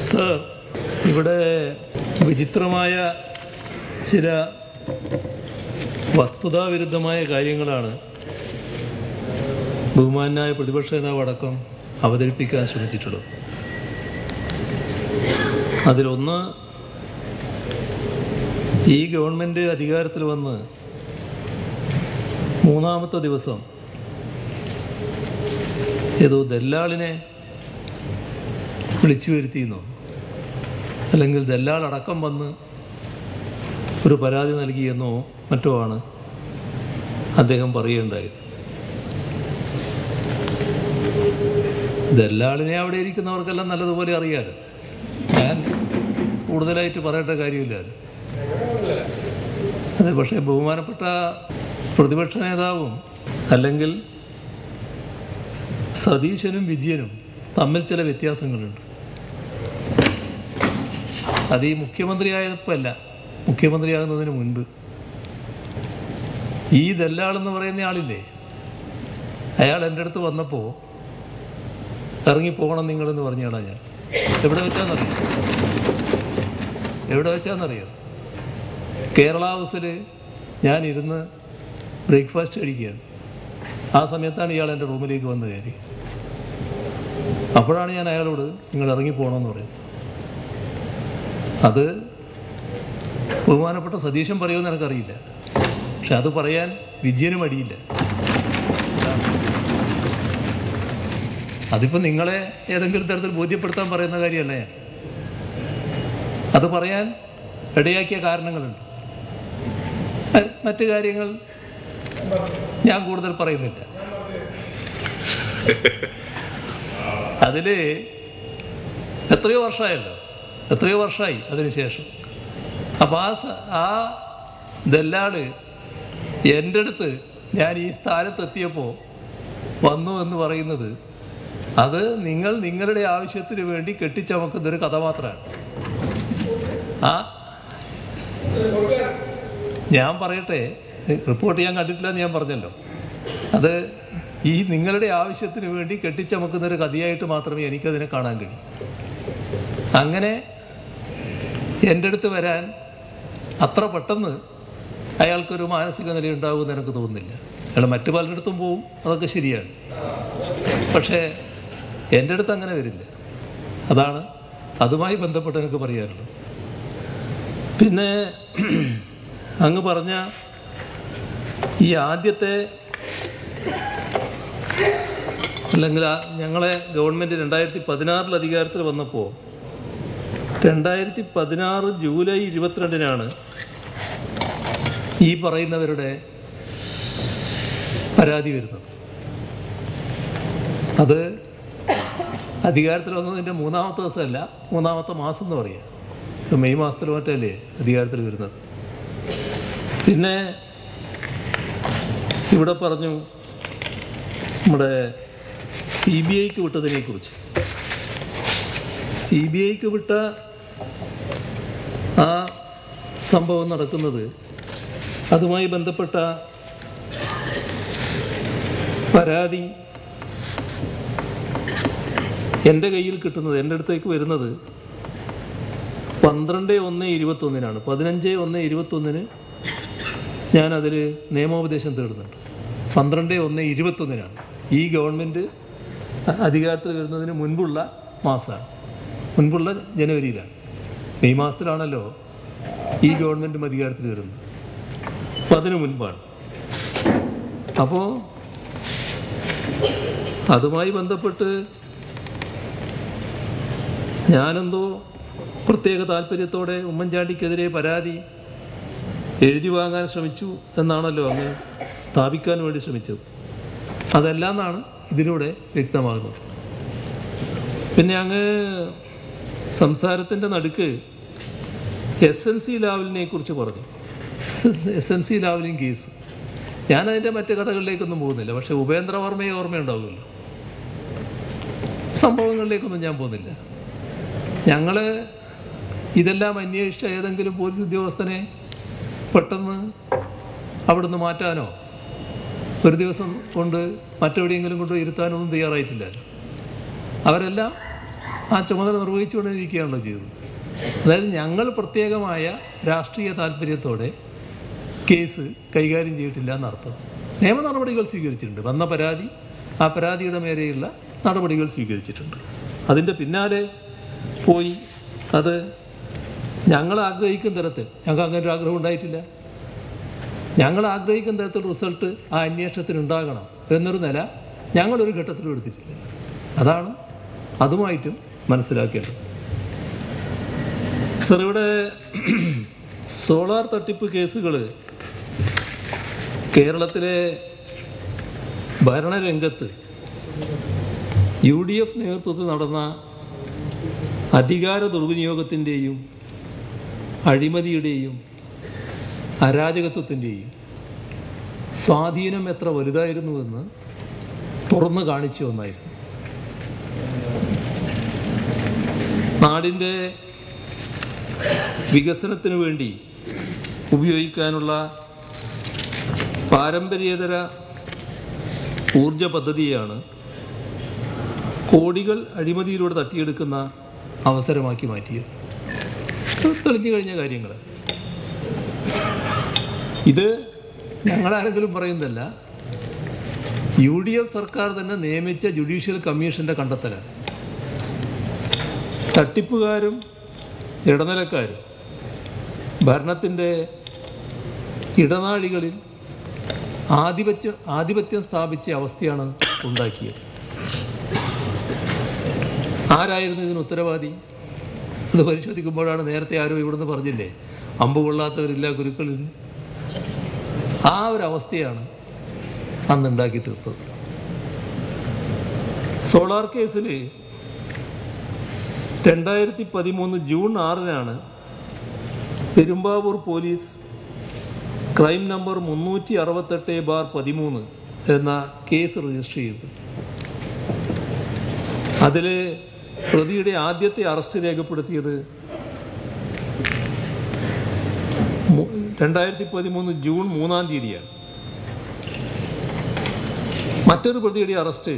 Sir ഇവിടെ വിചിത്രമായ ചില വസ്തുതാവിരുദ്ധമായ കാര്യങ്ങളാണ് ബഹുമാനായ പ്രതിപക്ഷ നേതാവ് അടക്കം അവതരിപ്പിക്കാൻ ശ്രമിച്ചിട്ടുള്ളത് അതിലൊന്ന് ഈ ഗവൺമെൻറ് അധികാരത്തിൽ വന്ന് മൂന്നാമത്തെ ദിവസം ഏതോ ദല്ലാളിനെ വിളിച്ചു വരുത്തിയെന്നോ അല്ലെങ്കിൽ ദല്ലാൾ അടക്കം വന്ന് ഒരു പരാതി നൽകിയെന്നോ മറ്റോ ആണ് അദ്ദേഹം പറയുകയുണ്ടായത് ദല്ലാളിനെ അവിടെ ഇരിക്കുന്നവർക്കെല്ലാം നല്ലതുപോലെ അറിയാറ് ഞാൻ കൂടുതലായിട്ട് പറയേണ്ട കാര്യമില്ല അത് അതെ പക്ഷേ ബഹുമാനപ്പെട്ട പ്രതിപക്ഷ നേതാവും അല്ലെങ്കിൽ സതീശനും വിജയനും തമ്മിൽ ചില വ്യത്യാസങ്ങളുണ്ട് അത് ഈ മുഖ്യമന്ത്രിയായപ്പോൾ അല്ല മുഖ്യമന്ത്രിയാകുന്നതിന് മുൻപ് ഈ ദല്ലാളെന്ന് പറയുന്ന ആളില്ലേ അയാൾ എൻ്റെ അടുത്ത് വന്നപ്പോൾ ഇറങ്ങി പോകണം നിങ്ങളെന്ന് പറഞ്ഞാടാ ഞാൻ എവിടെ വെച്ചാന്നറിയോ എവിടെ വെച്ചാന്നറിയോ കേരള ഹൗസിൽ ഞാൻ ഇരുന്ന് ബ്രേക്ക്ഫാസ്റ്റ് കഴിക്കുകയാണ് ആ സമയത്താണ് ഇയാൾ എൻ്റെ റൂമിലേക്ക് വന്ന് കയറി അപ്പോഴാണ് ഞാൻ അയാളോട് നിങ്ങൾ ഇറങ്ങി പോകണമെന്ന് പറയുന്നത് അത് ബഹുമാനപ്പെട്ട സതീശൻ പറയുമെന്ന് എനിക്കറിയില്ല പക്ഷെ അത് പറയാൻ വിജയനും അടിയില്ല അതിപ്പോൾ നിങ്ങളെ ഏതെങ്കിലും തരത്തിൽ ബോധ്യപ്പെടുത്താൻ പറയുന്ന കാര്യമല്ല ഞാൻ അത് പറയാൻ ഇടയാക്കിയ കാരണങ്ങളുണ്ട് അഹ് മറ്റു കാര്യങ്ങൾ ഞാൻ കൂടുതൽ പറയുന്നില്ല അതിൽ എത്രയോ വർഷമായല്ലോ എത്രയോ വർഷമായി അതിനുശേഷം അപ്പോൾ ആ സ- ആ ദല്ലാള് എൻ്റെ അടുത്ത് ഞാൻ ഈ സ്ഥാനത്തെത്തിയപ്പോൾ വന്നു എന്ന് പറയുന്നത് അത് നിങ്ങൾ നിങ്ങളുടെ ആവശ്യത്തിന് വേണ്ടി കെട്ടിച്ചമക്കുന്നൊരു കഥ മാത്രമാണ് ആ ഞാൻ പറയട്ടെ റിപ്പോർട്ട് ഞാൻ കണ്ടിട്ടില്ല എന്ന് ഞാൻ പറഞ്ഞല്ലോ അത് ഈ നിങ്ങളുടെ ആവശ്യത്തിന് വേണ്ടി കെട്ടിച്ചമക്കുന്ന ഒരു കഥയായിട്ട് മാത്രമേ എനിക്കതിനെ കാണാൻ കഴിയൂ അങ്ങനെ എൻ്റെ അടുത്ത് വരാൻ അത്ര പെട്ടെന്ന് അയാൾക്കൊരു മാനസിക നില ഉണ്ടാകുമെന്ന് എനിക്ക് തോന്നുന്നില്ല അയാൾ മറ്റു പലരിടത്തും പോവും അതൊക്കെ ശരിയാണ് പക്ഷേ എൻ്റെ അടുത്ത് അങ്ങനെ വരില്ല അതാണ് അതുമായി ബന്ധപ്പെട്ട് എനിക്ക് പറയാനുള്ളത് പിന്നെ അങ്ങ് പറഞ്ഞ ഈ ആദ്യത്തെ അല്ലെങ്കിൽ ആ ഞങ്ങളെ ഗവൺമെൻറ് രണ്ടായിരത്തി പതിനാറിൽ അധികാരത്തിൽ വന്നപ്പോൾ രണ്ടായിരത്തി പതിനാറ് ജൂലൈ ഇരുപത്തിരണ്ടിനാണ് ഈ പറയുന്നവരുടെ പരാതി വരുന്നത് അത് അധികാരത്തിൽ വന്നതിൻ്റെ മൂന്നാമത്തെ ദിവസമല്ല മൂന്നാമത്തെ മാസം എന്ന് പറയാം ഇപ്പം മെയ് മാസത്തിൽ മറ്റല്ലേ അധികാരത്തിൽ വരുന്നത് പിന്നെ ഇവിടെ പറഞ്ഞു നമ്മുടെ സി ബി ഐക്ക് വിട്ടതിനെ കുറിച്ച് സി ബി ഐക്ക് വിട്ട ആ സംഭവം നടക്കുന്നത് അതുമായി ബന്ധപ്പെട്ട പരാതി എൻ്റെ കയ്യിൽ കിട്ടുന്നത് എൻ്റെ അടുത്തേക്ക് വരുന്നത് പന്ത്രണ്ട് ഒന്ന് ഇരുപത്തൊന്നിനാണ് പതിനഞ്ച് ഒന്ന് ഇരുപത്തൊന്നിന് ഞാനതിൽ നിയമോപദേശം തേടുന്നുണ്ട് പന്ത്രണ്ട് ഒന്ന് ഇരുപത്തൊന്നിനാണ് ഈ ഗവൺമെൻറ് അധികാരത്തിൽ വരുന്നതിന് മുൻപുള്ള മാസമാണ് മുൻപുള്ള ജനുവരിയിലാണ് മെയ് മാസത്തിലാണല്ലോ ഈ ഗവൺമെൻറ്റും അധികാരത്തിൽ വരുന്നത് അപ്പം അതിനു മുൻപാണ് അപ്പോൾ അതുമായി ബന്ധപ്പെട്ട് ഞാനെന്തോ പ്രത്യേക താല്പര്യത്തോടെ ഉമ്മൻചാണ്ടിക്കെതിരെ പരാതി എഴുതി വാങ്ങാൻ ശ്രമിച്ചു എന്നാണല്ലോ അങ്ങ് സ്ഥാപിക്കാൻ വേണ്ടി ശ്രമിച്ചത് അതെല്ലാം എന്നാണ് ഇതിലൂടെ വ്യക്തമാകുന്നത് പിന്നെ അങ്ങ് സംസാരത്തിൻ്റെ നടുക്ക് എസ് എൻ സി ലാവലിനെ കുറിച്ച് പറഞ്ഞു S N C Lavalin case ഞാനതിൻ്റെ മറ്റു കഥകളിലേക്കൊന്നും പോകുന്നില്ല പക്ഷേ ഉപേന്ദ്രവർമ്മയെ ഓർമ്മയുണ്ടാവുമല്ലോ സംഭവങ്ങളിലേക്കൊന്നും ഞാൻ പോകുന്നില്ല ഞങ്ങൾ ഇതെല്ലാം അന്വേഷിച്ച ഏതെങ്കിലും പോലീസ് ഉദ്യോഗസ്ഥനെ പെട്ടെന്ന് അവിടുന്ന് മാറ്റാനോ ഒരു ദിവസം കൊണ്ട് മറ്റെവിടെയെങ്കിലും കൊണ്ട് ഇരുത്താനോ ഒന്നും തയ്യാറായിട്ടില്ലല്ലോ അവരെല്ലാം ആ ചുമതല നിർവഹിച്ചുകൊണ്ടിരിക്കുകയാണല്ലോ ചെയ്തത് അതായത് ഞങ്ങൾ പ്രത്യേകമായ രാഷ്ട്രീയ താല്പര്യത്തോടെ കേസ് കൈകാര്യം ചെയ്തിട്ടില്ല എന്നർത്ഥം നിയമ നടപടികൾ സ്വീകരിച്ചിട്ടുണ്ട് വന്ന പരാതി ആ പരാതിയുടെ മേലെയുള്ള നടപടികൾ സ്വീകരിച്ചിട്ടുണ്ട് അതിൻ്റെ പിന്നാലെ പോയി അത് ഞങ്ങൾ ആഗ്രഹിക്കുന്ന തരത്തിൽ ഞങ്ങൾക്ക് അങ്ങനെ ഒരു ആഗ്രഹം ഉണ്ടായിട്ടില്ല ഞങ്ങൾ ആഗ്രഹിക്കുന്ന തരത്തിൽ റിസൾട്ട് ആ അന്വേഷണത്തിന് ഉണ്ടാകണം എന്നൊരു നില ഞങ്ങളൊരു ഘട്ടത്തിലും എടുത്തിട്ടില്ല അതാണ് അതുമായിട്ടും മനസ്സിലാക്കേണ്ടത് സർ ഇവിടെ സോളാർ തട്ടിപ്പ് കേസുകൾ കേരളത്തിലെ ഭരണരംഗത്ത് യു ഡി എഫ് നേതൃത്വത്തിൽ നടന്ന അധികാര ദുർവിനിയോഗത്തിൻ്റെയും അഴിമതിയുടെയും അരാജകത്വത്തിൻ്റെയും സ്വാധീനം എത്ര വലുതായിരുന്നുവെന്ന് തുറന്നു കാണിച്ച ഒന്നായിരുന്നു നാടിൻ്റെ വികസനത്തിനു വേണ്ടി ഉപയോഗിക്കാനുള്ള പാരമ്പര്യേതര ഊർജ പദ്ധതിയാണ് കോടികൾ അഴിമതിയിലൂടെ തട്ടിയെടുക്കുന്ന അവസരമാക്കി മാറ്റിയത് ഇത് തെളിഞ്ഞു കഴിഞ്ഞ കാര്യങ്ങൾ ഇത് ഞങ്ങളാരെങ്കിലും പറയുന്നതല്ല യു ഡി എഫ് സർക്കാർ തന്നെ നിയമിച്ച ജുഡീഷ്യൽ കമ്മീഷൻ്റെ കണ്ടെത്തലാണ് തട്ടിപ്പുകാരും ഇടനിലക്കാരും ഭരണത്തിൻ്റെ ഇടനാഴികളിൽ ആധിപത്യ ആധിപത്യം സ്ഥാപിച്ച അവസ്ഥയാണ് ഉണ്ടാക്കിയത് ആരായിരുന്നു ഇതിന് ഉത്തരവാദി ഇത് പരിശോധിക്കുമ്പോഴാണ് നേരത്തെ ആരോ ഇവിടുന്ന് പറഞ്ഞില്ലേ അമ്പ് കൊള്ളാത്തവരില്ല ഗുരുക്കളിൽ ആ ഒരു അവസ്ഥയാണ് അന്ന് ഉണ്ടാക്കി തീർത്തത് സോളാർ കേസിൽ രണ്ടായിരത്തി പതിമൂന്ന് ജൂൺ ആറിനാണ് പെരുമ്പാവൂർ പോലീസ് ക്രൈം നമ്പർ മുന്നൂറ്റി അറുപത്തെട്ട് ബാർ പതിമൂന്ന് എന്ന കേസ് രജിസ്റ്റർ ചെയ്തത് അതിൽ പ്രതിയുടെ ആദ്യത്തെ അറസ്റ്റ് രേഖപ്പെടുത്തിയത് മു- രണ്ടായിരത്തി പതിമൂന്ന് ജൂൺ മൂന്നാം തീയതിയാണ് മറ്റൊരു പ്രതിയുടെ അറസ്റ്റ്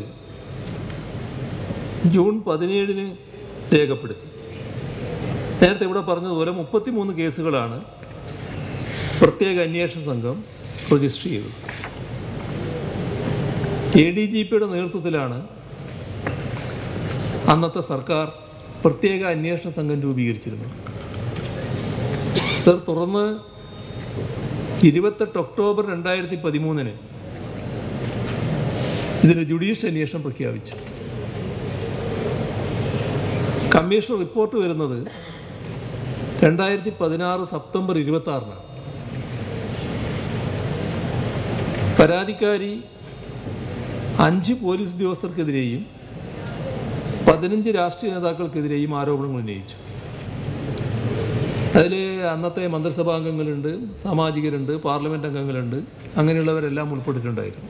ജൂൺ പതിനേഴിന് രേഖപ്പെടുത്തി നേരത്തെ ഇവിടെ പറഞ്ഞതുപോലെ മുപ്പത്തിമൂന്ന് കേസുകളാണ് പ്രത്യേക അന്വേഷണ സംഘം രജിസ്റ്റർ ചെയ്തത് എ ഡി ജി പിയുടെ നേതൃത്വത്തിലാണ് അന്നത്തെ സർക്കാർ പ്രത്യേക അന്വേഷണ സംഘം രൂപീകരിച്ചിരുന്നത് സർ തുറന്ന് ഇരുപത്തെട്ട് ഒക്ടോബർ രണ്ടായിരത്തി പതിമൂന്നിന് ഇതിന് ജുഡീഷ്യൽ അന്വേഷണം പ്രഖ്യാപിച്ചു കമ്മീഷൻ റിപ്പോർട്ട് വരുന്നത് രണ്ടായിരത്തി പതിനാറ് സെപ്റ്റംബർ ഇരുപത്തി ആറിനാണ് പരാതിക്കാരി അഞ്ച് പോലീസ് ഉദ്യോഗസ്ഥർക്കെതിരെയും പതിനഞ്ച് രാഷ്ട്രീയ നേതാക്കൾക്കെതിരെയും ആരോപണങ്ങൾ ഉന്നയിച്ചു അതിൽ അന്നത്തെ മന്ത്രിസഭാംഗങ്ങളുണ്ട് സാമാജികരുണ്ട് പാർലമെൻറ്റ് അംഗങ്ങളുണ്ട് അങ്ങനെയുള്ളവരെല്ലാം ഉൾപ്പെട്ടിട്ടുണ്ടായിരുന്നു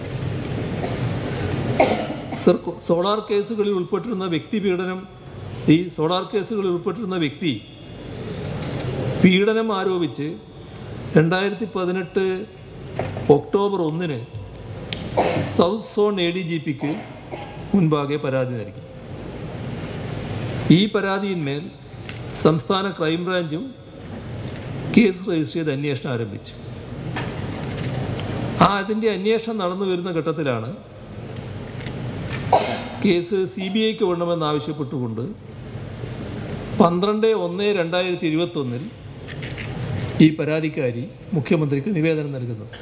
സർ സോളാർ കേസുകളിൽ ഉൾപ്പെട്ടിരുന്ന വ്യക്തി പീഡനം ഈ സോളാർ കേസുകളിൽ ഉൾപ്പെട്ടിരുന്ന വ്യക്തി പീഡനം ആരോപിച്ച് രണ്ടായിരത്തി പതിനെട്ട് ഒക്ടോബർ ഒന്നിന് south zone A D G പിക്ക് മുൻപാകെ പരാതി നൽകി ഈ പരാതിയിന്മേൽ സംസ്ഥാന ക്രൈംബ്രാഞ്ചും കേസ് രജിസ്റ്റർ ചെയ്ത് അന്വേഷണം ആരംഭിച്ചു ആ അതിൻ്റെ അന്വേഷണം നടന്നു വരുന്ന ഘട്ടത്തിലാണ് കേസ് സി ബി ഐക്ക് വിടണമെന്ന് ആവശ്യപ്പെട്ടുകൊണ്ട് പന്ത്രണ്ട് ഒന്ന് രണ്ടായിരത്തി ഇരുപത്തൊന്നിൽ ഈ പരാതിക്കാരി മുഖ്യമന്ത്രിക്ക് നിവേദനം നൽകുന്നത്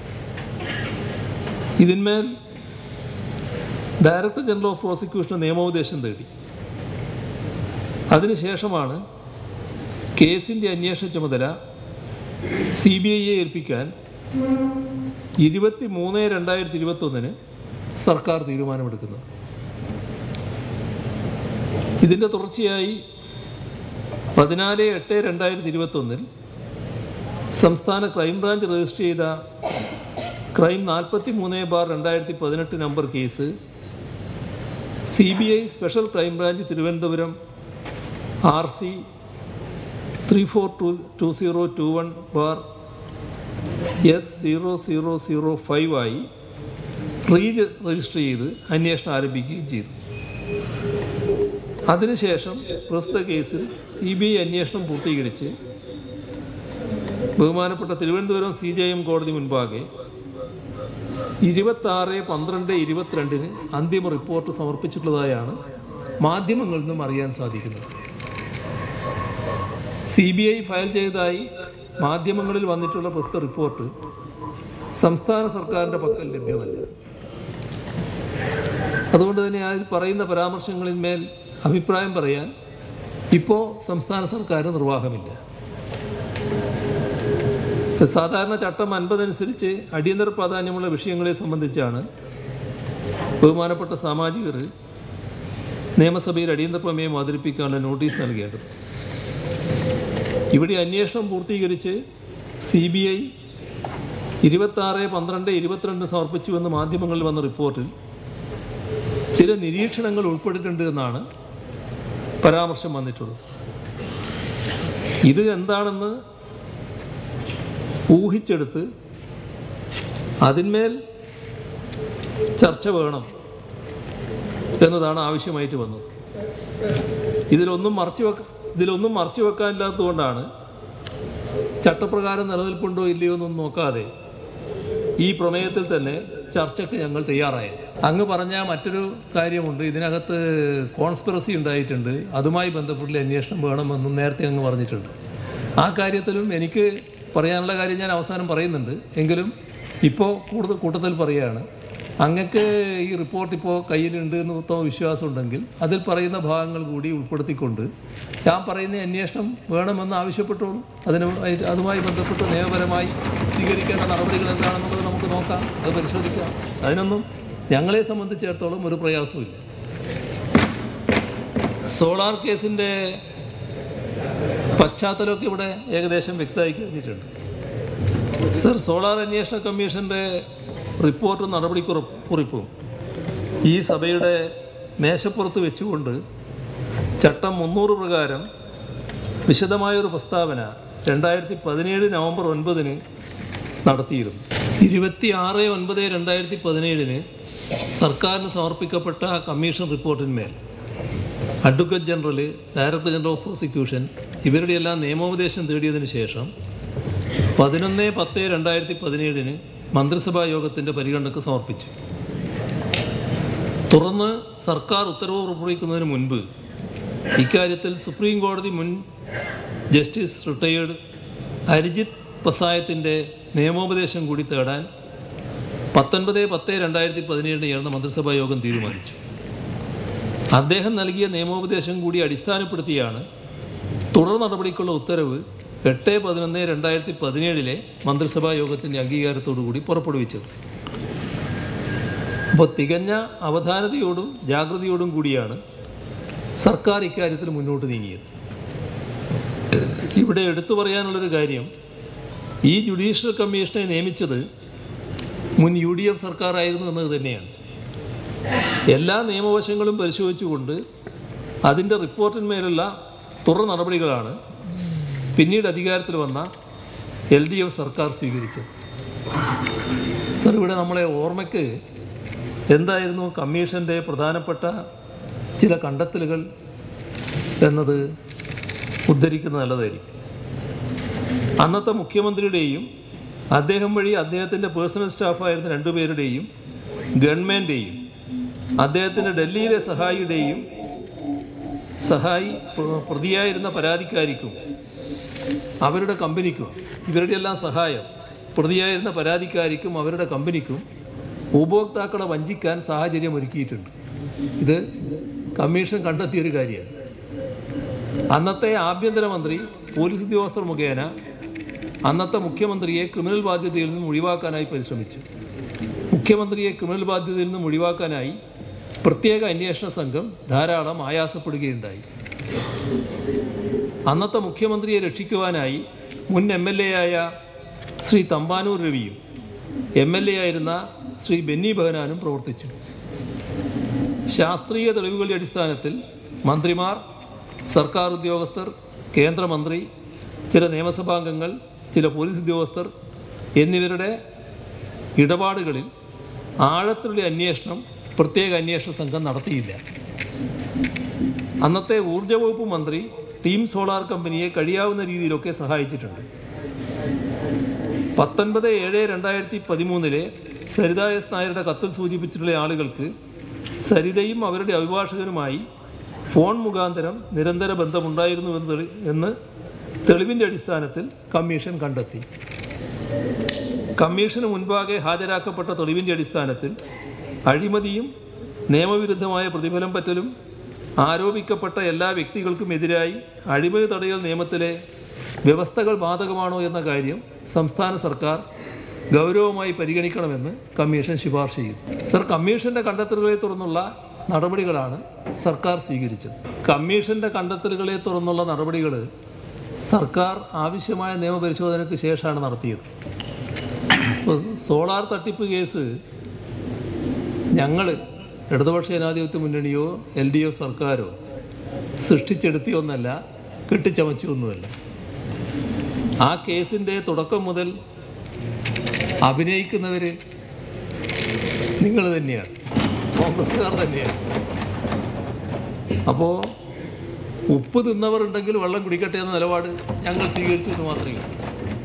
ഇതിന്മേൽ ഡയറക്ടർ ജനറൽ ഓഫ് പ്രോസിക്യൂഷന് നിയമോപദേശം തേടി അതിനുശേഷമാണ് കേസിൻ്റെ അന്വേഷണ ചുമതല സി ബി ഐയെ ഏൽപ്പിക്കാൻ ഇരുപത്തി മൂന്ന് രണ്ടായിരത്തി ഇരുപത്തൊന്നിന് സർക്കാർ തീരുമാനമെടുക്കുന്നത് ഇതിൻ്റെ തുടർച്ചയായി പതിനാല് എട്ട് രണ്ടായിരത്തി ഇരുപത്തൊന്നിൽ സംസ്ഥാന ക്രൈംബ്രാഞ്ച് രജിസ്റ്റർ ചെയ്ത ക്രൈം നാൽപ്പത്തി മൂന്ന് ബാർ രണ്ടായിരത്തി പതിനെട്ട് number case C B I special crime branch Thiruvananthapuram R C three four two two zero two one bar S zero zero zero five ആയി റീ രജിസ്റ്റർ ചെയ്ത് അന്വേഷണം ആരംഭിക്കുകയും ചെയ്തു അതിനുശേഷം പ്രസ്തുത കേസിൽ സി ബി ഐ അന്വേഷണം പൂർത്തീകരിച്ച് ബഹുമാനപ്പെട്ട തിരുവനന്തപുരം സി ജെ എം കോടതി മുൻപാകെ ഇരുപത്താറ് പന്ത്രണ്ട് ഇരുപത്തിരണ്ടിന് അന്തിമ റിപ്പോർട്ട് സമർപ്പിച്ചിട്ടുള്ളതായാണ് മാധ്യമങ്ങളിൽ നിന്നും അറിയാൻ സാധിക്കുന്നത് സി ബി ഐ ഫയൽ ചെയ്തതായി മാധ്യമങ്ങളിൽ വന്നിട്ടുള്ള പ്രസ്തുത റിപ്പോർട്ട് സംസ്ഥാന സർക്കാരിൻ്റെ പക്കൽ ലഭ്യമല്ല അതുകൊണ്ട് തന്നെ അതിൽ പറയുന്ന പരാമർശങ്ങളിന്മേൽ അഭിപ്രായം പറയാൻ ഇപ്പോൾ സംസ്ഥാന സർക്കാരിന് നിർവാഹമില്ല സാധാരണ ചട്ടം അൻപതനുസരിച്ച് അടിയന്തര പ്രാധാന്യമുള്ള വിഷയങ്ങളെ സംബന്ധിച്ചാണ് ബഹുമാനപ്പെട്ട സാമാജികർ നിയമസഭയിൽ അടിയന്തര പ്രമേയം അവതരിപ്പിക്കാനുള്ള നോട്ടീസ് നൽകേണ്ടത് ഇവിടെ അന്വേഷണം പൂർത്തീകരിച്ച് സി ബി ഐ ഇരുപത്താറ് പന്ത്രണ്ട് ഇരുപത്തിരണ്ട് സമർപ്പിച്ചുവെന്ന് മാധ്യമങ്ങളിൽ വന്ന റിപ്പോർട്ടിൽ ചില നിരീക്ഷണങ്ങൾ ഉൾപ്പെട്ടിട്ടുണ്ട് എന്നാണ് പരാമർശം വന്നിട്ടുള്ളത് ഇത് എന്താണെന്ന് ഊഹിച്ചെടുത്ത് അതിന്മേൽ ചർച്ച വേണം എന്നതാണ് ആവശ്യമായിട്ട് വന്നത് ഇതിലൊന്നും മറച്ചു വെക്ക ഇതിലൊന്നും മറച്ചു വെക്കാനില്ലാത്തതുകൊണ്ടാണ് ചട്ടപ്രകാരം നിലനിൽപ്പുണ്ടോ ഇല്ലയോ എന്നൊന്നും നോക്കാതെ ഈ പ്രമേയത്തിൽ തന്നെ ചർച്ചയ്ക്ക് ഞങ്ങൾ തയ്യാറായത് അങ്ങ് പറഞ്ഞ മറ്റൊരു കാര്യമുണ്ട് ഇതിനകത്ത് കോൺസ്പിറസി ഉണ്ടായിട്ടുണ്ട് അതുമായി ബന്ധപ്പെട്ടുള്ള അന്വേഷണം വേണമെന്നും നേരത്തെ അങ്ങ് പറഞ്ഞിട്ടുണ്ട് ആ കാര്യത്തിലും എനിക്ക് പറയാനുള്ള കാര്യം ഞാൻ അവസാനം പറയുന്നുണ്ട് എങ്കിലും ഇപ്പോൾ കൂടുതൽ കൂട്ടത്തിൽ പറയുകയാണ് അങ്ങക്ക് ഈ റിപ്പോർട്ട് ഇപ്പോൾ കയ്യിലുണ്ട് എന്ന് ഉത്തമ വിശ്വാസം ഉണ്ടെങ്കിൽ അതിൽ പറയുന്ന ഭാഗങ്ങൾ കൂടി ഉൾപ്പെടുത്തിക്കൊണ്ട് ഞാൻ പറയുന്ന അന്വേഷണം വേണമെന്ന് ആവശ്യപ്പെട്ടോളൂ അതിന് ആയിട്ട് അതുമായി ബന്ധപ്പെട്ട് നിയമപരമായി സ്വീകരിക്കേണ്ട നടപടികൾ എന്താണെന്നുള്ളത് നമുക്ക് നോക്കാം അത് പരിശോധിക്കാം അതിനൊന്നും ഞങ്ങളെ സംബന്ധിച്ചിടത്തോളം ഒരു പ്രയാസമില്ല സോളാർ കേസിൻ്റെ പശ്ചാത്തലമൊക്കെ ഇവിടെ ഏകദേശം വ്യക്തമായി കഴിഞ്ഞിട്ടുണ്ട് സർ സോളാർ അന്വേഷണ കമ്മീഷൻ്റെ റിപ്പോർട്ടും നടപടിക്കുറിപ്പ് കുറിപ്പും ഈ സഭയുടെ മേശപ്പുറത്ത് വെച്ചുകൊണ്ട് ചട്ടം മുന്നൂറ് പ്രകാരം വിശദമായൊരു പ്രസ്താവന രണ്ടായിരത്തി പതിനേഴ് നവംബർ ഒൻപതിന് നടത്തിയിരുന്നു ഇരുപത്തി ആറ് ഒൻപത് രണ്ടായിരത്തി പതിനേഴിന് സർക്കാരിന് സമർപ്പിക്കപ്പെട്ട കമ്മീഷൻ റിപ്പോർട്ടിന്മേൽ advocate general director general of prosecution ഇവരുടെയെല്ലാം നിയമോപദേശം തേടിയതിനു ശേഷം പതിനൊന്ന് പത്ത് രണ്ടായിരത്തി പതിനേഴിന് മന്ത്രിസഭാ യോഗത്തിൻ്റെ പരിഗണനയ്ക്ക് സമർപ്പിച്ചു തുടർന്ന് സർക്കാർ ഉത്തരവ് പുറപ്പെടുവിക്കുന്നതിന് മുൻപ് ഇക്കാര്യത്തിൽ സുപ്രീം കോടതി മുൻ ജസ്റ്റിസ് റിട്ടയേർഡ് അരിജിത് പസായത്തിൻ്റെ നിയമോപദേശം കൂടി തേടാൻ പത്തൊൻപത് പത്ത് രണ്ടായിരത്തി പതിനേഴിന് ചേർന്ന മന്ത്രിസഭാ യോഗം തീരുമാനിച്ചു അദ്ദേഹം നൽകിയ നിയമോപദേശം കൂടി അടിസ്ഥാനപ്പെടുത്തിയാണ് തുടർ നടപടിക്കുള്ള ഉത്തരവ് എട്ട് പതിനൊന്ന് രണ്ടായിരത്തി പതിനേഴിലെ മന്ത്രിസഭാ യോഗത്തിൻ്റെ അംഗീകാരത്തോടു കൂടി പുറപ്പെടുവിച്ചത് അപ്പോൾ തികഞ്ഞ അവധാനതയോടും ജാഗ്രതയോടും കൂടിയാണ് സർക്കാർ ഇക്കാര്യത്തിൽ മുന്നോട്ട് നീങ്ങിയത് ഇവിടെ എടുത്തു പറയാനുള്ളൊരു കാര്യം ഈ ജുഡീഷ്യൽ കമ്മീഷനെ നിയമിച്ചത് മുൻ യു ഡി എഫ് സർക്കാരായിരുന്നു എന്നത് തന്നെയാണ് എല്ലാ നിയമവശങ്ങളും പരിശോധിച്ചുകൊണ്ട് അതിൻ്റെ റിപ്പോർട്ടിന്മേലുള്ള തുടർ നടപടികളാണ് പിന്നീട് അധികാരത്തിൽ വന്ന എൽ ഡി എഫ് സർക്കാർ സ്വീകരിച്ചത് സർ ഇവിടെ നമ്മളെ ഓർമ്മയ്ക്ക് എന്തായിരുന്നു കമ്മീഷൻ്റെ പ്രധാനപ്പെട്ട ചില കണ്ടെത്തലുകൾ എന്നത് ഉദ്ധരിക്കുന്നത് നല്ലതായിരിക്കും അന്നത്തെ മുഖ്യമന്ത്രിയുടെയും അദ്ദേഹം വഴി അദ്ദേഹത്തിൻ്റെ പേഴ്സണൽ സ്റ്റാഫായിരുന്ന രണ്ടുപേരുടെയും ഗവൺമെൻറ്റെയും അദ്ദേഹത്തിൻ്റെ ഡൽഹിയിലെ സഹായിയുടെയും സഹായി പ്ര- പ്രതിയായിരുന്ന പരാതിക്കാരിക്കും അവരുടെ കമ്പനിക്കും ഇവരുടെ എല്ലാം സഹായം പ്രതിയായിരുന്ന പരാതിക്കാരിക്കും അവരുടെ കമ്പനിക്കും ഉപഭോക്താക്കളെ വഞ്ചിക്കാൻ സാഹചര്യം ഒരുക്കിയിട്ടുണ്ട് ഇത് കമ്മീഷൻ കണ്ടെത്തിയൊരു കാര്യമാണ് അന്നത്തെ ആഭ്യന്തരമന്ത്രി പോലീസ് ഉദ്യോഗസ്ഥർ മുഖേന അന്നത്തെ മുഖ്യമന്ത്രിയെ ക്രിമിനൽ ബാധ്യതയിൽ നിന്നും ഒഴിവാക്കാനായി പരിശ്രമിച്ചു മുഖ്യമന്ത്രിയെ ക്രിമിനൽ ബാധ്യതയിൽ നിന്നും ഒഴിവാക്കാനായി പ്രത്യേക അന്വേഷണ സംഘം ധാരാളം ആയാസപ്പെടുകയുണ്ടായി അന്നത്തെ മുഖ്യമന്ത്രിയെ രക്ഷിക്കുവാനായി മുൻ എം എൽ എ ആയ ശ്രീ തമ്പാനൂർ രവിയും എം എൽ എ ആയിരുന്ന ശ്രീ ബെന്നി ബഹനാനും പ്രവർത്തിച്ചു ശാസ്ത്രീയ തെളിവുകളുടെ അടിസ്ഥാനത്തിൽ മന്ത്രിമാർ സർക്കാർ ഉദ്യോഗസ്ഥർ കേന്ദ്രമന്ത്രി ചില നിയമസഭാംഗങ്ങൾ ചില പോലീസ് ഉദ്യോഗസ്ഥർ എന്നിവരുടെ ഇടപാടുകളിൽ ആഴത്തിലുള്ള അന്വേഷണം പ്രത്യേക അന്വേഷണ സംഘം നടത്തിയില്ല അന്നത്തെ ഊർജ്ജ വകുപ്പ് മന്ത്രി ടീം സോളാർ കമ്പനിയെ കഴിയാവുന്ന രീതിയിലൊക്കെ സഹായിച്ചിട്ടുണ്ട് പത്തൊൻപത് ഏഴ് രണ്ടായിരത്തി പതിമൂന്നിലെ സരിത എസ് നായരുടെ കത്തിൽ സൂചിപ്പിച്ചിട്ടുള്ള ആളുകൾക്ക് സരിതയും അവരുടെ അഭിഭാഷകനുമായി ഫോൺ മുഖാന്തരം നിരന്തര ബന്ധമുണ്ടായിരുന്നുവെന്ന് തെളി എന്ന് തെളിവിൻ്റെ അടിസ്ഥാനത്തിൽ കമ്മീഷൻ കണ്ടെത്തി കമ്മീഷന് മുൻപാകെ ഹാജരാക്കപ്പെട്ട തെളിവിൻ്റെ അടിസ്ഥാനത്തിൽ അഴിമതിയും നിയമവിരുദ്ധമായ പ്രതിഫലം പറ്റലും ആരോപിക്കപ്പെട്ട എല്ലാ വ്യക്തികൾക്കും എതിരായി അഴിമതി തടയൽ നിയമത്തിലെ വ്യവസ്ഥകൾ ബാധകമാണോ എന്ന കാര്യം സംസ്ഥാന സർക്കാർ ഗൗരവമായി പരിഗണിക്കണമെന്ന് കമ്മീഷൻ ശുപാർശ ചെയ്തു സർ കമ്മീഷന്റെ കണ്ടെത്തലുകളെ തുടർന്നുള്ള നടപടികളാണ് സർക്കാർ സ്വീകരിച്ചത് കമ്മീഷന്റെ കണ്ടെത്തലുകളെ തുടർന്നുള്ള നടപടികൾ സർക്കാർ ആവശ്യമായ നിയമപരിശോധനയ്ക്ക് ശേഷമാണ് നടത്തിയത് ഇപ്പോൾ സോളാർ തട്ടിപ്പ് കേസ് ഞങ്ങൾ ഇടതുപക്ഷ ജനാധിപത്യ മുന്നണിയോ എൽ ഡി എഫ് സർക്കാരോ സൃഷ്ടിച്ചെടുത്തിയൊന്നല്ല കെട്ടിച്ചമച്ചൊന്നുമല്ല ആ കേസിൻ്റെ തുടക്കം മുതൽ അഭിനയിക്കുന്നവർ നിങ്ങൾ തന്നെയാണ് കോൺഗ്രസ്സുകാർ തന്നെയാണ് അപ്പോൾ ഉപ്പ് തിന്നവർ ഉണ്ടെങ്കിൽ വെള്ളം കുടിക്കട്ടെ എന്ന നിലപാട് ഞങ്ങൾ സ്വീകരിച്ചു എന്ന് മാത്രമേ ഉള്ളൂ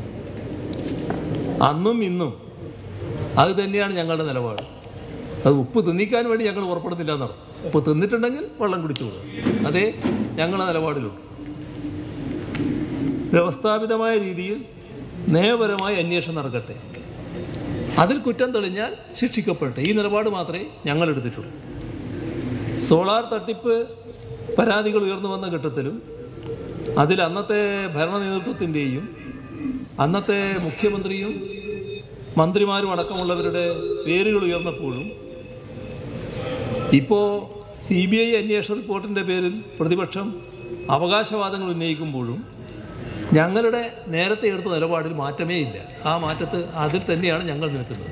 അന്നും ഇന്നും അത് തന്നെയാണ് ഞങ്ങളുടെ നിലപാട് അത് ഉപ്പ് തിന്നിക്കാൻ വേണ്ടി ഞങ്ങൾ പുറപ്പെടുന്നില്ല എന്നർത്ഥം ഉപ്പ് തിന്നിട്ടുണ്ടെങ്കിൽ വെള്ളം കുടിച്ചുകൂടുക അതേ ഞങ്ങളുടെ നിലപാടിലുണ്ട് വ്യവസ്ഥാപിതമായ രീതിയിൽ നിയമപരമായ അന്വേഷണം നടക്കട്ടെ അതിൽ കുറ്റം തെളിഞ്ഞാൽ ശിക്ഷിക്കപ്പെടട്ടെ ഈ നിലപാട് മാത്രമേ ഞങ്ങൾ എടുത്തിട്ടുള്ളൂ സോളാർ തട്ടിപ്പ് പരാതികൾ ഉയർന്നു വന്ന ഘട്ടത്തിലും അതിൽ അന്നത്തെ ഭരണ നേതൃത്വത്തിൻ്റെയും അന്നത്തെ മുഖ്യമന്ത്രിയും മന്ത്രിമാരും അടക്കമുള്ളവരുടെ പേരുകൾ ഉയർന്നപ്പോഴും ഇപ്പോൾ സി ബി ഐ അന്വേഷണ റിപ്പോർട്ടിൻ്റെ പേരിൽ പ്രതിപക്ഷം അവകാശവാദങ്ങൾ ഉന്നയിക്കുമ്പോഴും ഞങ്ങളുടെ നേരത്തെ എടുത്ത നിലപാടിൽ മാറ്റമേ ഇല്ല ആ മാറ്റത്ത് അതിൽ തന്നെയാണ് ഞങ്ങൾ നിൽക്കുന്നത്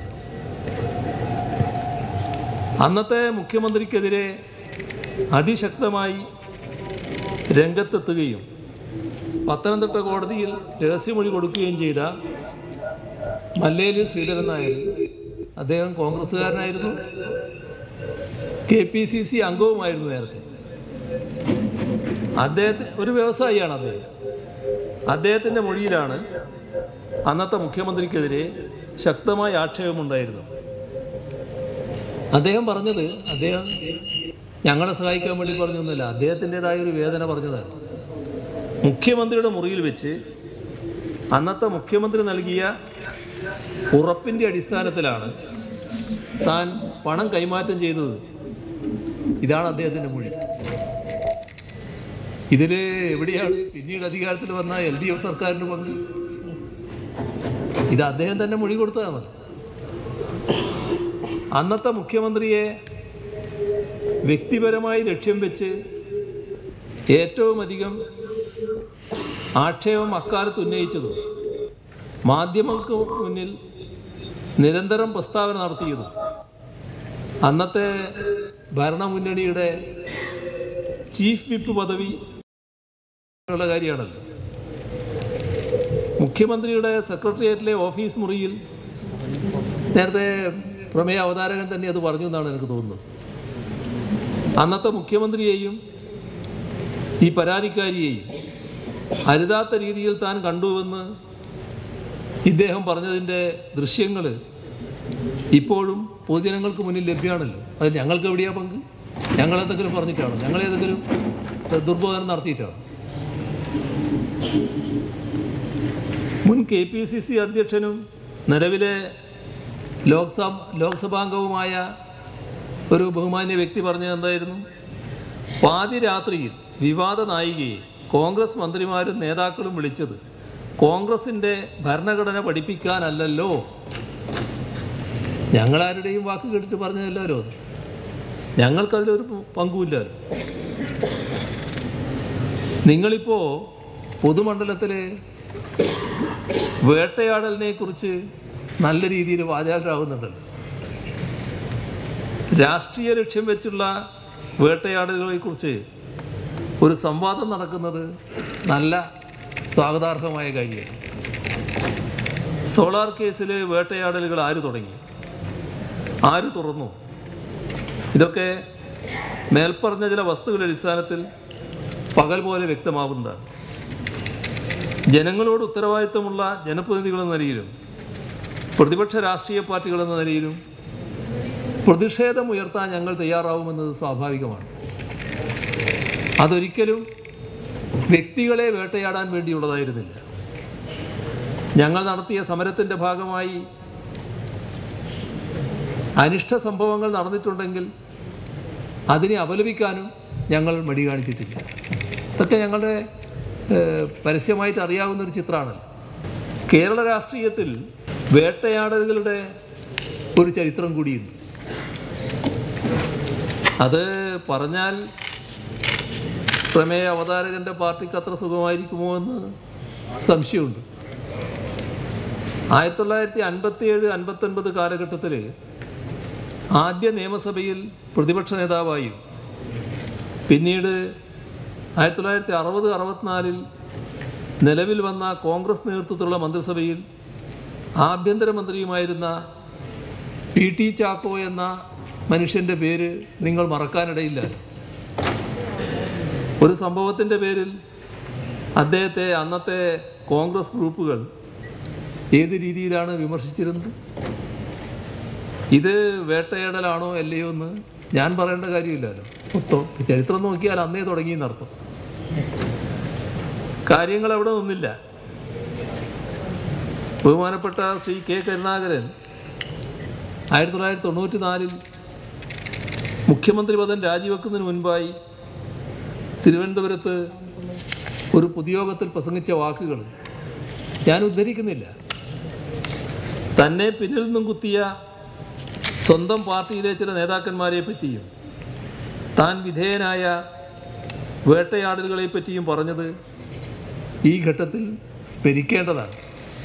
അന്നത്തെ മുഖ്യമന്ത്രിക്കെതിരെ അതിശക്തമായി രംഗത്തെത്തുകയും പത്തനംതിട്ട കോടതിയിൽ രഹസ്യമൊഴി കൊടുക്കുകയും ചെയ്ത മല്ലേലി ശ്രീധരൻ നായർ അദ്ദേഹം കോൺഗ്രസ്സുകാരനായിരുന്നു കെ പി സി സി അംഗവുമായിരുന്നു നേരത്തെ അദ്ദേഹത്തെ ഒരു വ്യവസായിയാണ് അദ്ദേഹം അദ്ദേഹത്തിൻ്റെ മൊഴിയിലാണ് അന്നത്തെ മുഖ്യമന്ത്രിക്കെതിരെ ശക്തമായ ആക്ഷേപമുണ്ടായിരുന്നത് അദ്ദേഹം പറഞ്ഞത് അദ്ദേഹം ഞങ്ങളെ സഹായിക്കാൻ വേണ്ടി പറഞ്ഞൊന്നുമില്ല അദ്ദേഹത്തിൻ്റെതായ ഒരു വേദന പറഞ്ഞതാണ് മുഖ്യമന്ത്രിയുടെ മുറിയിൽ വെച്ച് അന്നത്തെ മുഖ്യമന്ത്രി നൽകിയ ഉറപ്പിൻ്റെ അടിസ്ഥാനത്തിലാണ് താൻ പണം കൈമാറ്റം ചെയ്തത് ഇതാണ് അദ്ദേഹത്തിൻ്റെ മൊഴി ഇതിൽ എവിടെയാണ് പിന്നീട് അധികാരത്തിൽ വന്ന എൽ ഡി എഫ് സർക്കാരിന് പങ്ക് ഇത് അദ്ദേഹം തന്നെ മൊഴി കൊടുത്തതാണ് അന്നത്തെ മുഖ്യമന്ത്രിയെ വ്യക്തിപരമായി ലക്ഷ്യം വെച്ച് ഏറ്റവും അധികം ആക്ഷേപം അക്കാലത്ത് ഉന്നയിച്ചതും മാധ്യമങ്ങൾക്ക് മുന്നിൽ നിരന്തരം പ്രസ്താവന നടത്തിയതും അന്നത്തെ ഭരണമുന്നണിയുടെ ചീഫ് വിപ്പ് പദവി ഉള്ള കാര്യമാണല്ലോ മുഖ്യമന്ത്രിയുടെ സെക്രട്ടേറിയറ്റിലെ ഓഫീസ് മുറിയിൽ നേരത്തെ പ്രമേയ അവതാരകൻ തന്നെ അത് പറഞ്ഞു എന്നാണ് എനിക്ക് തോന്നുന്നത് അന്നത്തെ മുഖ്യമന്ത്രിയെയും ഈ പരാതിക്കാരിയെയും അരുതാത്ത രീതിയിൽ താൻ കണ്ടുവെന്ന് ഇദ്ദേഹം പറഞ്ഞതിൻ്റെ ദൃശ്യങ്ങൾ ഇപ്പോഴും പൊതുജനങ്ങൾക്ക് മുന്നിൽ ലഭ്യമാണല്ലോ അതിൽ ഞങ്ങൾക്ക് എവിടെയാ പങ്ക് ഞങ്ങൾ എന്തെങ്കിലും പറഞ്ഞിട്ടാണോ ഞങ്ങൾ ഏതെങ്കിലും ദുർബോധനം നടത്തിയിട്ടാണോ മുൻ കെ പി സി സി അധ്യക്ഷനും നിലവിലെ ലോക്സഭ ലോക്സഭാംഗവുമായ ഒരു ബഹുമാന്യ വ്യക്തി പറഞ്ഞത് എന്തായിരുന്നു പാതിരാത്രിയിൽ വിവാദ നായികയെ കോൺഗ്രസ് മന്ത്രിമാരും നേതാക്കളും വിളിച്ചത് കോൺഗ്രസിൻ്റെ ഭരണഘടന പഠിപ്പിക്കാനല്ലല്ലോ ഞങ്ങളാരുടെയും വാക്ക് കേട്ടിട്ട് പറഞ്ഞതല്ലോ അത് ഞങ്ങൾക്കതിലൊരു പങ്കുമില്ലല്ലോ നിങ്ങളിപ്പോൾ പൊതുമണ്ഡലത്തിൽ വേട്ടയാടലിനെ കുറിച്ച് നല്ല രീതിയിൽ വാചാലരാകുന്നുണ്ടല്ലോ രാഷ്ട്രീയ ലക്ഷ്യം വെച്ചുള്ള വേട്ടയാടലുകളെ കുറിച്ച് ഒരു സംവാദം നടക്കുന്നത് നല്ല സ്വാഗതാർഹമായ കാര്യമാണ് സോളാർ കേസിൽ വേട്ടയാടലുകൾ ആര് തുടങ്ങി ആര് തുറന്നു ഇതൊക്കെ മേൽപ്പറഞ്ഞ ചില വസ്തുക്കളുടെ അടിസ്ഥാനത്തിൽ പകൽ പോലെ വ്യക്തമാവുന്നതാണ് ജനങ്ങളോട് ഉത്തരവാദിത്തമുള്ള ജനപ്രതിനിധികൾ എന്ന നിലയിലും പ്രതിപക്ഷ രാഷ്ട്രീയ പാർട്ടികൾ എന്ന നിലയിലും പ്രതിഷേധം ഉയർത്താൻ ഞങ്ങൾ തയ്യാറാവുമെന്നത് സ്വാഭാവികമാണ് അതൊരിക്കലും വ്യക്തികളെ വേട്ടയാടാൻ വേണ്ടിയുള്ളതായിരുന്നില്ല ഞങ്ങൾ നടത്തിയ സമരത്തിൻ്റെ ഭാഗമായി അനിഷ്ട സംഭവങ്ങൾ നടന്നിട്ടുണ്ടെങ്കിൽ അതിനെ അപലപിക്കാനും ഞങ്ങൾ മടി കാണിച്ചിട്ടില്ല ഇതൊക്കെ ഞങ്ങളുടെ ഏഹ്, പരസ്യമായിട്ട് അറിയാവുന്ന ഒരു ചിത്രമാണല്ലോ കേരള രാഷ്ട്രീയത്തിൽ വേട്ടയാടലുകളുടെ ഒരു ചരിത്രം കൂടിയുണ്ട് അത് പറഞ്ഞാൽ പ്രമേയ അവതാരകന്റെ പാർട്ടിക്ക് അത്ര സുഖമായിരിക്കുമോ എന്ന് സംശയമുണ്ട് ആയിരത്തി തൊള്ളായിരത്തി അൻപത്തി ഏഴ് അൻപത്തൊൻപത് കാലഘട്ടത്തിൽ ആദ്യ നിയമസഭയിൽ പ്രതിപക്ഷ നേതാവായും പിന്നീട് ആയിരത്തി തൊള്ളായിരത്തി അറുപത് അറുപത്തിനാലിൽ നിലവിൽ വന്ന കോൺഗ്രസ് നേതൃത്വത്തിലുള്ള മന്ത്രിസഭയിൽ ആഭ്യന്തരമന്ത്രിയുമായിരുന്ന പി ടി ചാക്കോ എന്ന മനുഷ്യൻ്റെ പേര് നിങ്ങൾ മറക്കാനിടയില്ല ഒരു സംഭവത്തിൻ്റെ പേരിൽ അദ്ദേഹത്തെ അന്നത്തെ കോൺഗ്രസ് ഗ്രൂപ്പുകൾ ഏത് രീതിയിലാണ് വിമർശിച്ചിരുന്നത് ഇത് വേട്ടയാടലാണോ അല്ലയോ എന്ന് ഞാൻ പറയേണ്ട കാര്യമില്ലല്ലോ മൊത്തം ചരിത്രം നോക്കിയാൽ അന്നേ തുടങ്ങി എന്നർത്ഥം കാര്യങ്ങൾ അവിടെ നിന്നില്ല ബഹുമാനപ്പെട്ട ശ്രീ കെ കരുണാകരൻ ആയിരത്തി തൊള്ളായിരത്തി തൊണ്ണൂറ്റി നാലിൽ മുഖ്യമന്ത്രി പദം രാജിവെക്കുന്നതിന് മുൻപായി തിരുവനന്തപുരത്ത് ഒരു പൊതുയോഗത്തിൽ പ്രസംഗിച്ച വാക്കുകൾ ഞാൻ ഉദ്ധരിക്കുന്നില്ല തന്നെ പിന്നിൽ നിന്നും കുത്തിയ സ്വന്തം പാർട്ടിയിലെ ചില നേതാക്കന്മാരെ പറ്റിയും താൻ വിധേയനായ വേട്ടയാടലുകളെ പറ്റിയും പറഞ്ഞത് ഈ ഘട്ടത്തിൽ സ്മരിക്കേണ്ടതാണ്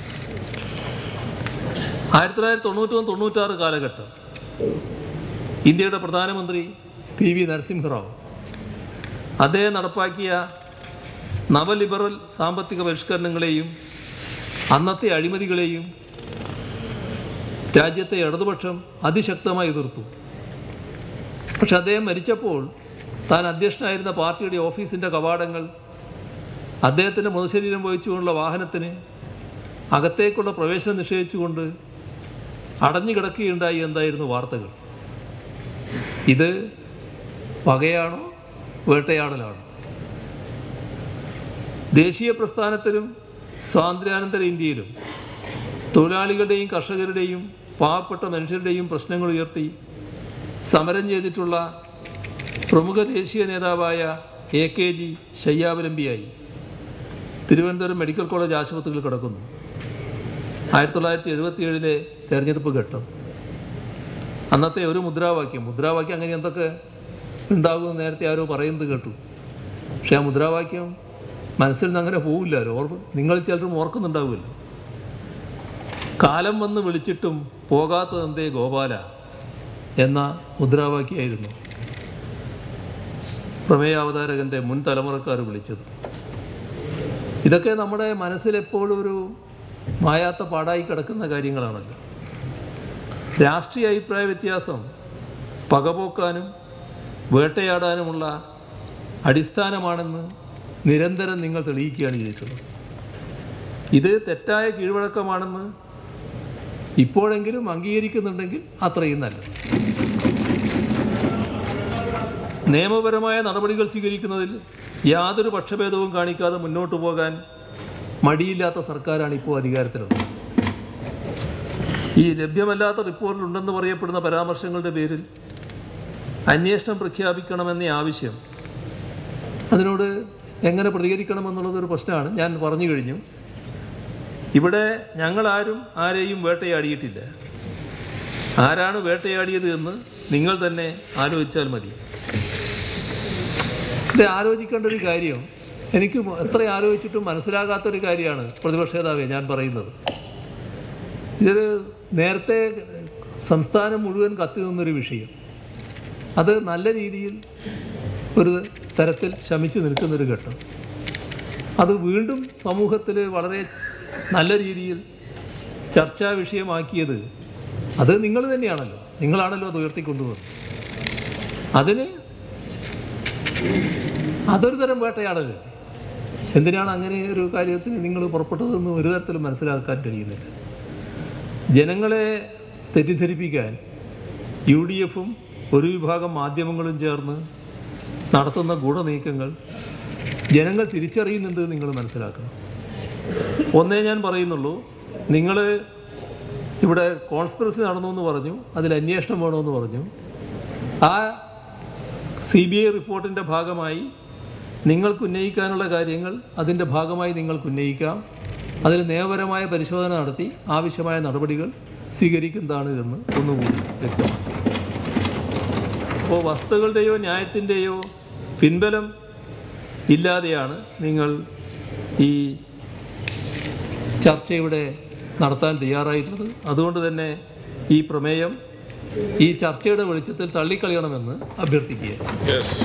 ആയിരത്തി തൊള്ളായിരത്തി തൊണ്ണൂറ്റൊന്ന് തൊണ്ണൂറ്റാറ് കാലഘട്ടം ഇന്ത്യയുടെ പ്രധാനമന്ത്രി പി വി നരസിംഹറാവു അദ്ദേഹം നടപ്പാക്കിയ നവലിബറൽ സാമ്പത്തിക പരിഷ്കരണങ്ങളെയും അന്നത്തെ അഴിമതികളെയും രാജ്യത്തെ ഇടതുപക്ഷം അതിശക്തമായി എതിർത്തു പക്ഷെ അദ്ദേഹം മരിച്ചപ്പോൾ താൻ അധ്യക്ഷനായിരുന്ന പാർട്ടിയുടെ ഓഫീസിൻ്റെ കവാടങ്ങൾ അദ്ദേഹത്തിൻ്റെ മൃതശരീരം വഹിച്ചുകൊണ്ടുള്ള വാഹനത്തിന് അകത്തേക്കുള്ള പ്രവേശനം നിഷേധിച്ചുകൊണ്ട് അടഞ്ഞു കിടക്കുകയുണ്ടായി എന്തായിരുന്നു വാർത്തകൾ ഇത് പകയാണോ വേട്ടയാടലാണോ ദേശീയ പ്രസ്ഥാനത്തിലും സ്വാതന്ത്ര്യാനന്തര ഇന്ത്യയിലും തൊഴിലാളികളുടെയും കർഷകരുടെയും പാവപ്പെട്ട മനുഷ്യരുടെയും പ്രശ്നങ്ങൾ ഉയർത്തി സമരം ചെയ്തിട്ടുള്ള പ്രമുഖ ദേശീയ നേതാവായ എ കെ ജി ശയ്യാവലംബിയായി തിരുവനന്തപുരം മെഡിക്കൽ കോളേജ് ആശുപത്രിയിൽ കിടക്കുന്നു ആയിരത്തി തൊള്ളായിരത്തി എഴുപത്തിയേഴിലെ തെരഞ്ഞെടുപ്പ് ഘട്ടം അന്നത്തെ ഒരു മുദ്രാവാക്യം മുദ്രാവാക്യം അങ്ങനെ എന്തൊക്കെ ഉണ്ടാകുമെന്ന് നേരത്തെ ആരോ പറയുന്നത് കേട്ടു പക്ഷെ ആ മുദ്രാവാക്യം മനസ്സിൽ നിന്ന് അങ്ങനെ പോവില്ലല്ലോ ഓർമ്മ നിങ്ങൾ ചിലരും ഓർക്കുന്നുണ്ടാവുമല്ലോ കാലം വന്ന് വിളിച്ചിട്ടും പോകാത്തതെന്തേ ഗോപാല എന്ന മുദ്രാവാക്യമായിരുന്നു പ്രമേയാവതാരകൻ്റെ മുൻ തലമുറക്കാർ വിളിച്ചത് ഇതൊക്കെ നമ്മുടെ മനസ്സിൽ എപ്പോഴും ഒരു മായാത്ത പാടായി കിടക്കുന്ന കാര്യങ്ങളാണല്ലോ രാഷ്ട്രീയ അഭിപ്രായ വ്യത്യാസം പകപോക്കാനും വേട്ടയാടാനുമുള്ള അടിസ്ഥാനമാണെന്ന് നിരന്തരം നിങ്ങൾ തെളിയിക്കുകയാണ് ചെയ്തിട്ടുള്ളത് ഇത് തെറ്റായ കീഴ്വഴക്കമാണെന്ന് ഇപ്പോഴെങ്കിലും അംഗീകരിക്കുന്നുണ്ടെങ്കിൽ അത്രയും നല്ലത് നിയമപരമായ നടപടികൾ സ്വീകരിക്കുന്നതിൽ യാതൊരു പക്ഷഭേദവും കാണിക്കാതെ മുന്നോട്ട് പോകാൻ മടിയില്ലാത്ത സർക്കാരാണ് ഇപ്പോൾ അധികാരത്തിലുള്ളത് ഈ ലഭ്യമല്ലാത്ത റിപ്പോർട്ടിലുണ്ടെന്ന് പറയപ്പെടുന്ന പരാമർശങ്ങളുടെ പേരിൽ അന്വേഷണം പ്രഖ്യാപിക്കണമെന്ന ആവശ്യം അതിനോട് എങ്ങനെ പ്രതികരിക്കണമെന്നുള്ളത് ഒരു പ്രശ്നമാണ് ഞാൻ പറഞ്ഞു കഴിഞ്ഞു ഇവിടെ ഞങ്ങളാരും ആരെയും വേട്ടയാടിയിട്ടില്ല ആരാണ് വേട്ടയാടിയത് എന്ന് നിങ്ങൾ തന്നെ ആലോചിച്ചാൽ മതി ഇത് ആലോചിക്കേണ്ട ഒരു കാര്യം എനിക്ക് എത്ര ആലോചിച്ചിട്ടും മനസ്സിലാകാത്തൊരു കാര്യമാണ് പ്രതിപക്ഷ നേതാവേ ഞാൻ പറയുന്നത് ഇതൊരു നേരത്തെ സംസ്ഥാനം മുഴുവൻ കത്തി നിന്നൊരു വിഷയം അത് നല്ല രീതിയിൽ ഒരു തരത്തിൽ ശമിച്ചു നിൽക്കുന്നൊരു ഘട്ടം അത് വീണ്ടും സമൂഹത്തിൽ വളരെ നല്ല രീതിയിൽ ചർച്ചാ വിഷയമാക്കിയത് അത് നിങ്ങൾ തന്നെയാണല്ലോ നിങ്ങളാണല്ലോ അത് ഉയർത്തിക്കൊണ്ടുവന്നത് അതിന് അതൊരു തരം വേട്ടയാടലല്ലേ എന്തിനാണ് അങ്ങനെ ഒരു കാര്യത്തിന് നിങ്ങൾ പുറപ്പെട്ടതെന്ന് ഒരു തരത്തിലും മനസ്സിലാക്കാൻ കഴിയുന്നില്ല ജനങ്ങളെ തെറ്റിദ്ധരിപ്പിക്കാൻ യു ഡി എഫും ഒരു വിഭാഗം മാധ്യമങ്ങളും ചേർന്ന് നടത്തുന്ന ഗൂഢനീക്കങ്ങൾ ജനങ്ങൾ തിരിച്ചറിയുന്നുണ്ട് എന്ന് നിങ്ങൾ മനസ്സിലാക്കണം ഒന്നേ ഞാൻ പറയുന്നുള്ളൂ നിങ്ങൾ ഇവിടെ കോൺസ്പിറസി നടന്നു എന്ന് പറഞ്ഞു അതിൽ അന്വേഷണം വേണമെന്ന് പറഞ്ഞു ആ സി ബി ഐ റിപ്പോർട്ടിൻ്റെ ഭാഗമായി നിങ്ങൾക്ക് ഉന്നയിക്കാനുള്ള കാര്യങ്ങൾ അതിൻ്റെ ഭാഗമായി നിങ്ങൾക്ക് ഉന്നയിക്കാം അതിൽ നിയമപരമായ പരിശോധന നടത്തി ആവശ്യമായ നടപടികൾ സ്വീകരിക്കുന്നതാണ് എന്ന് ഒന്നുകൂടി വ്യക്തമാണ് അപ്പോൾ വസ്തുക്കളുടെയോ ന്യായത്തിൻ്റെയോ പിൻബലം ഇല്ലാതെയാണ് നിങ്ങൾ ഈ ചർച്ച ഇവിടെ നടത്താൻ തയ്യാറായിട്ടുള്ളത് അതുകൊണ്ട് തന്നെ ഈ പ്രമേയം ഈ ചർച്ചയുടെ വെളിച്ചത്തിൽ തള്ളിക്കളയണമെന്ന് അഭ്യർത്ഥിക്കുക Yes.